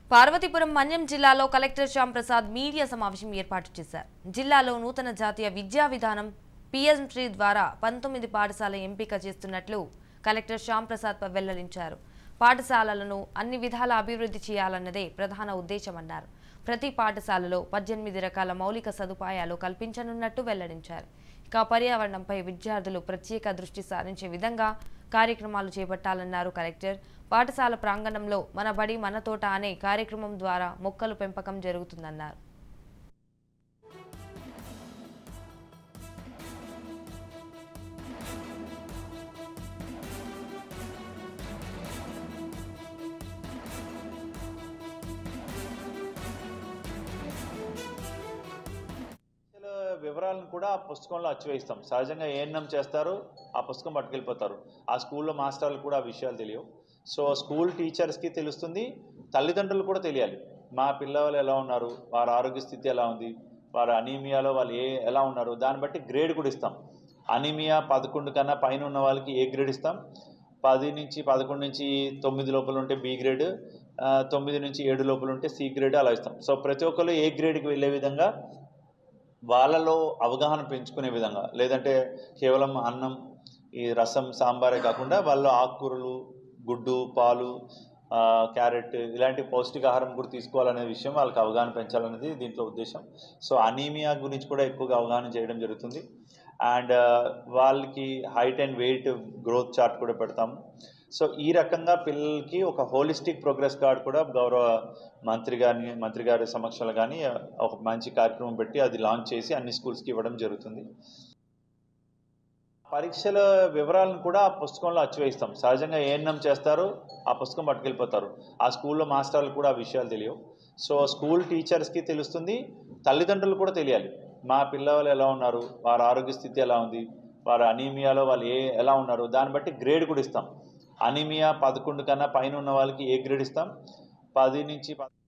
పార్వతీపురం మన్యం జిల్లాలో collector Shyam Prasad media సమావేశం ఏర్పాటు చేశారు జిల్లాలో నూతన జాతీయ విద్యా విధానం పిఎంశ్రీ ద్వారా పంతొమ్మిది పాఠశాల ఎంపిక చేస్తున్నట్లు కలెక్టర్ శ్యామ్ ప్రసాద్ వెల్లడించారు పాఠశాలలను అన్ని విధాల అభివృద్ధి చేయాలన్నదే ప్రధాన ఉద్దేశమన్నారు ప్రతి పాఠశాలలో పద్దెనిమిది రకాల మౌలిక సదుపాయాలు కల్పించనున్నట్టు వెల్లడించారు ఇక పర్యావరణంపై విద్యార్థులు ప్రత్యేక దృష్టి సారించే విధంగా కార్యక్రమాలు చేపట్టాలన్నారు కలెక్టర్ పాఠశాల ప్రాంగణంలో మన బడి మన తోట అనే కార్యక్రమం ద్వారా మొక్కలు పెంపకం జరుగుతుందన్నారు పరీక్షల వివరాలను కూడా ఆ పుస్తకంలో అచ్చివేస్తాం సహజంగా ఏఎన్ఎం చేస్తారు ఆ పుస్తకం పట్టుకెళ్ళిపోతారు ఆ స్కూల్లో మాస్టర్లు కూడా ఆ విషయాలు తెలియవు సో స్కూల్ టీచర్స్కి తెలుస్తుంది తల్లిదండ్రులు కూడా తెలియాలి మా పిల్లలు ఎలా ఉన్నారు వారి ఆరోగ్య స్థితి ఎలా ఉంది వారి అనీమియాలో వాళ్ళు ఏ ఎలా ఉన్నారు దాన్ని బట్టి గ్రేడ్ కూడా ఇస్తాం అనీమియా పదకొండు కన్నా పైన ఉన్న వాళ్ళకి ఏ గ్రేడ్ ఇస్తాం పది నుంచి పదకొండు నుంచి తొమ్మిది లోపల ఉంటే బి గ్రేడ్ ఆ, తొమ్మిది నుంచి ఏడు లోపల ఉంటే సి గ్రేడ్ అలా ఇస్తాం సో ప్రతి ఒక్కరు ఏ గ్రేడ్కి వెళ్ళే విధంగా వాళ్ళలో అవగాహన పెంచుకునే విధంగా లేదంటే కేవలం అన్నం ఈ రసం సాంబారే కాకుండా వాళ్ళు ఆకుకూరలు గుడ్డు పాలు ఆ, క్యారెట్ ఇలాంటి పౌష్టికాహారం కూడా తీసుకోవాలనే విషయం వాళ్ళకి అవగాహన పెంచాలనేది దీంట్లో ఉద్దేశం సో అనీమియా గురించి కూడా ఎక్కువగా అవగాహన చేయడం జరుగుతుంది అండ్ వాళ్ళకి height and weight growth chart కూడా పెడతాము సో ఈ రకంగా పిల్లలకి ఒక హోలిస్టిక్ ప్రోగ్రెస్ కార్డ్ కూడా గౌరవ మంత్రి గారిని మంత్రి గారి సమక్షంలో కానీ ఒక మంచి కార్యక్రమం పెట్టి అది లాంచ్ చేసి అన్ని స్కూల్స్కి ఇవ్వడం జరుగుతుంది పరీక్షల వివరాలను కూడా ఆ పుస్తకంలో అచ్చివేస్తాం సహజంగా ఏఎన్ఎం చేస్తారు ఆ పుస్తకం పట్టుకెళ్ళిపోతారు ఆ స్కూల్లో మాస్టర్లు కూడా ఆ విషయాలు తెలియవు సో స్కూల్ టీచర్స్కి తెలుస్తుంది తల్లిదండ్రులు కూడా తెలియాలి మా పిల్లలు ఎలా ఉన్నారు వారి ఆరోగ్య స్థితి ఎలా ఉంది వారి అనీమియాలో వాళ్ళు ఏ ఎలా ఉన్నారు దాన్ని బట్టి గ్రేడ్ కూడా ఇస్తాం అనీమియా పదకొండు కన్నా పైన ఉన్న వాళ్ళకి ఏ గ్రేడ్ ఇస్తాం పది నుంచి ప-